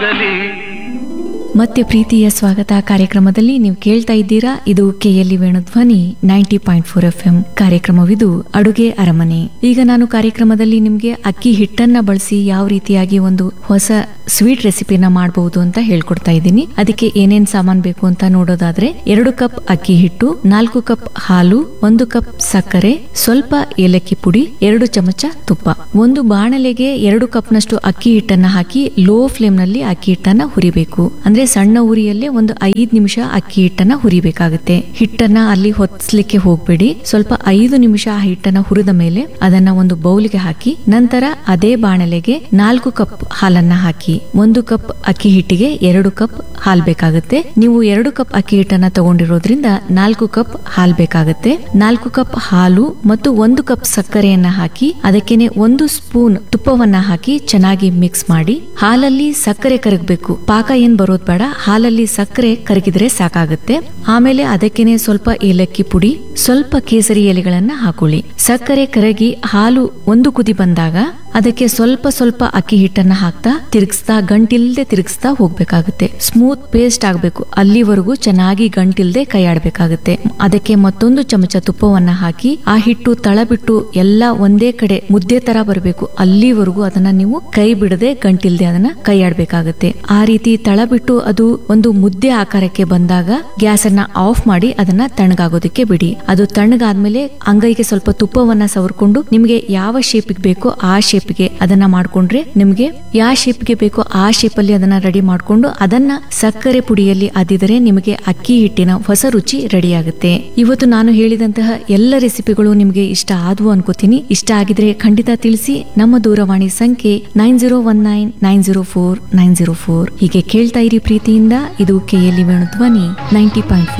ಮತ್ತೆ ಪ್ರೀತಿಯ ಸ್ವಾಗತ ಕಾರ್ಯಕ್ರಮದಲ್ಲಿ ನೀವು ಕೇಳ್ತಾ ಇದ್ದೀರಾ ಇದು KLE Venudhwani ninety point four F M ಕಾರ್ಯಕ್ರಮವಿದು ಅಡುಗೆ ಅರಮನೆ ಈಗ ನಾನು ಕಾರ್ಯಕ್ರಮದಲ್ಲಿ ನಿಮ್ಗೆ ಅಕ್ಕಿ ಹಿಟ್ಟನ್ನ ಬಳಸಿ ಯಾವ ರೀತಿಯಾಗಿ ಒಂದು ಹೊಸ ಸ್ವೀಟ್ ರೆಸಿಪಿನ ಮಾಡಬಹುದು ಅಂತ ಹೇಳ್ಕೊಡ್ತಾ ಇದ್ದೀನಿ ಅದಕ್ಕೆ ಏನೇನ್ ಸಾಮಾನ್ ಬೇಕು ಅಂತ ನೋಡೋದಾದ್ರೆ ಎರಡು ಕಪ್ ಅಕ್ಕಿ ಹಿಟ್ಟು ನಾಲ್ಕು ಕಪ್ ಹಾಲು ಒಂದು ಕಪ್ ಸಕ್ಕರೆ ಸ್ವಲ್ಪ ಏಲಕ್ಕಿ ಪುಡಿ ಎರಡು ಚಮಚ ತುಪ್ಪ ಒಂದು ಬಾಣಲೆಗೆ ಎರಡು ಕಪ್ನಷ್ಟು ಅಕ್ಕಿ ಹಿಟ್ಟನ್ನ ಹಾಕಿ ಲೋ ಫ್ಲೇಮ್ ನಲ್ಲಿ ಅಕ್ಕಿ ಹಿಟ್ಟನ್ನ ಹುರಿಬೇಕು ಅಂದ್ರೆ ಸಣ್ಣ ಉರಿಯಲ್ಲೇ ಒಂದು ಐದ್ ನಿಮಿಷ ಅಕ್ಕಿ ಹಿಟ್ಟನ್ನ ಹುರಿಬೇಕಾಗುತ್ತೆ ಹಿಟ್ಟನ್ನ ಅಲ್ಲಿ ಹೊತ್ಸ್ಲಿಕ್ಕೆ ಹೋಗ್ಬೇಡಿ ಸ್ವಲ್ಪ ಐದು ನಿಮಿಷ ಆ ಹಿಟ್ಟನ್ನ ಹುರಿದ ಮೇಲೆ ಅದನ್ನ ಒಂದು ಬೌಲ್ಗೆ ಹಾಕಿ ನಂತರ ಅದೇ ಬಾಣಲೆಗೆ ನಾಲ್ಕು ಕಪ್ ಹಾಲನ್ನ ಹಾಕಿ ಒಂದು ಕಪ್ ಅಕ್ಕಿ ಹಿಟ್ಟಿಗೆ ಎರಡು ಕಪ್ ಹಾಲ್ ಬೇಕಾಗುತ್ತೆ ನೀವು ಎರಡು ಕಪ್ ಅಕ್ಕಿ ಹಿಟ್ಟನ್ನ ತಗೊಂಡಿರೋದ್ರಿಂದ ನಾಲ್ಕು ಕಪ್ ಹಾಲ್ ಬೇಕಾಗುತ್ತೆ ನಾಲ್ಕು ಕಪ್ ಹಾಲು ಮತ್ತು ಒಂದು ಕಪ್ ಸಕ್ಕರೆಯನ್ನ ಹಾಕಿ ಅದಕ್ಕೇನೆ ಒಂದು ಸ್ಪೂನ್ ತುಪ್ಪವನ್ನ ಹಾಕಿ ಚೆನ್ನಾಗಿ ಮಿಕ್ಸ್ ಮಾಡಿ ಹಾಲಲ್ಲಿ ಸಕ್ಕರೆ ಕರಗಬೇಕು ಪಾಕ ಏನ್ ಬರೋದ್ ಬೇಡ ಹಾಲಲ್ಲಿ ಸಕ್ಕರೆ ಕರಗಿದ್ರೆ ಸಾಕಾಗುತ್ತೆ ಆಮೇಲೆ ಅದಕ್ಕೇನೆ ಸ್ವಲ್ಪ ಏಲಕ್ಕಿ ಪುಡಿ ಸ್ವಲ್ಪ ಕೇಸರಿ ಎಲೆಗಳನ್ನ ಹಾಕೊಳ್ಳಿ ಸಕ್ಕರೆ ಕರಗಿ ಹಾಲು ಒಂದು ಕುದಿ ಬಂದಾಗ ಅದಕ್ಕೆ ಸ್ವಲ್ಪ ಸ್ವಲ್ಪ ಅಕ್ಕಿ ಹಿಟ್ಟನ್ನ ಹಾಕ್ತಾ ತಿರುಗಿಸ್ತಾ ಗಂಟಿಲ್ದೆ ತಿರುಗಿಸ್ತಾ ಹೋಗ್ಬೇಕಾಗುತ್ತೆ ಸ್ಮೂತ್ ಪೇಸ್ಟ್ ಆಗ್ಬೇಕು ಅಲ್ಲಿವರೆಗೂ ಚೆನ್ನಾಗಿ ಗಂಟಿಲ್ದೆ ಕೈ ಆಡ್ಬೇಕಾಗುತ್ತೆ ಅದಕ್ಕೆ ಮತ್ತೊಂದು ಚಮಚ ತುಪ್ಪವನ್ನ ಹಾಕಿ ಆ ಹಿಟ್ಟು ತಳ ಬಿಟ್ಟು ಎಲ್ಲ ಒಂದೇ ಕಡೆ ಮುದ್ದೆ ತರ ಬರಬೇಕು ಅಲ್ಲಿವರೆಗೂ ಅದನ್ನ ನೀವು ಕೈ ಬಿಡದೆ ಗಂಟಿಲ್ದೆ ಅದನ್ನ ಕೈ ಆಡ್ಬೇಕಾಗುತ್ತೆ ಆ ರೀತಿ ತಳ ಬಿಟ್ಟು ಅದು ಒಂದು ಮುದ್ದೆ ಆಕಾರಕ್ಕೆ ಬಂದಾಗ ಗ್ಯಾಸ್ ಅನ್ನ ಆಫ್ ಮಾಡಿ ಅದನ್ನ ತಣ್ಣಗಾಗೋದಕ್ಕೆ ಬಿಡಿ ಅದು ತಣ್ಣಗಾದ್ಮೇಲೆ ಅಂಗೈಗೆ ಸ್ವಲ್ಪ ತುಪ್ಪವನ್ನ ಸವರ್ಕೊಂಡು ನಿಮ್ಗೆ ಯಾವ ಶೇಪಿಗೆ ಬೇಕೋ ಆ ಶೇಪ್ಗೆ ಅದನ್ನ ಮಾಡ್ಕೊಂಡ್ರೆ ನಿಮ್ಗೆ ಯಾವ ಶೇಪ್ಗೆ ಬೇಕೋ ಆ ಶೇಪ್ ಅಲ್ಲಿ ಅದನ್ನ ರೆಡಿ ಮಾಡ್ಕೊಂಡು ಅದನ್ನ ಸಕ್ಕರೆ ಪುಡಿಯಲ್ಲಿ ಅದ್ದಿದರೆ ನಿಮಗೆ ಅಕ್ಕಿ ಹಿಟ್ಟಿನ ಹೊಸ ರುಚಿ ರೆಡಿ ಆಗುತ್ತೆ ಇವತ್ತು ನಾನು ಹೇಳಿದಂತಹ ಎಲ್ಲ ರೆಸಿಪಿಗಳು ನಿಮ್ಗೆ ಇಷ್ಟ ಆದ್ವು ಅನ್ಕೋತೀನಿ ಇಷ್ಟ ಆಗಿದ್ರೆ ಖಂಡಿತ ತಿಳಿಸಿ ನಮ್ಮ ದೂರವಾಣಿ ಸಂಖ್ಯೆ nine zero one nine nine zero four nine zero four ಹೀಗೆ ಕೇಳ್ತಾ ಇರಿ ಪ್ರೀತಿಯಿಂದ ಇದು ಕೆಎಲ್ಇ ವೇಣು ಧ್ವನಿ ನೈಂಟಿ ಪಾಯಿಂಟ್